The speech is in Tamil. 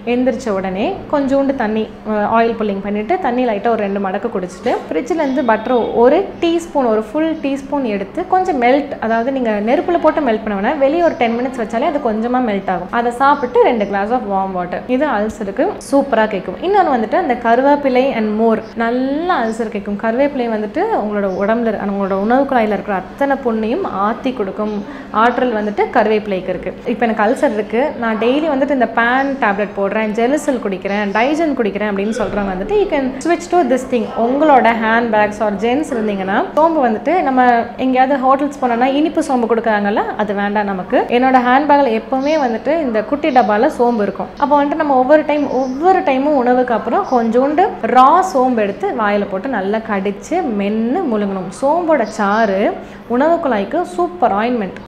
எந்திரிச்ச உடனே கொஞ்சோண்டு தண்ணி ஆயில் புல்லிங் பண்ணிவிட்டு தண்ணி லைட்டாக ஒரு ரெண்டு மடக்கு குடிச்சிட்டு ஃப்ரிட்ஜிலேருந்து பட்டர் ஒரு டீஸ்பூன் ஒரு ஃபுல் டீஸ்பூன் எடுத்து கொஞ்சம் மெல்ட் அதாவது நீங்கள் நெருப்பில் போட்டு மெல்ட் பண்ண வேணாம் வெளியே ஒரு டென் மினிட்ஸ் வச்சாலே அது கொஞ்சமாக மெல்ட் ஆகும் அதை சாப்பிட்டு ரெண்டு கிளாஸ் ஆஃப் வார்ம் வாட்டர் இது அல்சருக்கு சூப்பராக கேட்கும் இன்னொன்று வந்துட்டு அந்த கருவேப்பிலை அண்ட் மோர் நல்லா அல்சர் கேட்கும் கருவேப்பிலை வந்துட்டு உங்களோட உடம்புல இருக்க- உங்களோட உணவு குழாயில் இருக்கிற அத்தனை புண்ணையும் ஆற்றி கொடுக்கும் ஆற்றல் வந்துட்டு கருவேப்பிலைக்கு இருக்குது இப்போ எனக்கு அல்சர் இருக்குது நான் டெய்லி வந்துட்டு இந்த பேன் டேப்லெட் போடுறேன் ஜெலிசல் குடிக்கிறேன் டைஜன் குடிக்கிறேன் அப்படின்னு சொல்கிறவங்க வந்துட்டு யூ கேன் ஸ்விட்ச் டு திஸ் திங் உங்களோட ஹேண்ட் பேக்ஸ் ஆர் ஜென்ஸ் இருந்தீங்கன்னா சோம்பு வந்துட்டு நம்ம எங்கேயாவது ஹோட்டல்ஸ் போனோம்னா இனிப்பு சோம்பு கொடுக்குறாங்கல்ல அது வேண்டாம் நமக்கு என்னோட ஹேண்ட் பேக்கில் எப்போவுமே வந்துட்டு இந்த குட்டி டப்பாவில் சோம்பு இருக்கும் அப்போ வந்துட்டு நம்ம ஒவ்வொரு டைம் ஒவ்வொரு டைமும் உணவுக்கு அப்புறம் கொஞ்சோண்டு ரா சோம்பு எடுத்து வாயில் போட்டு நல்லா கடித்து மென்று முழுங்கணும் சோம்போட சாறு உணவு குழாய்க்கு சூப்பர் ஆயின்மெண்ட்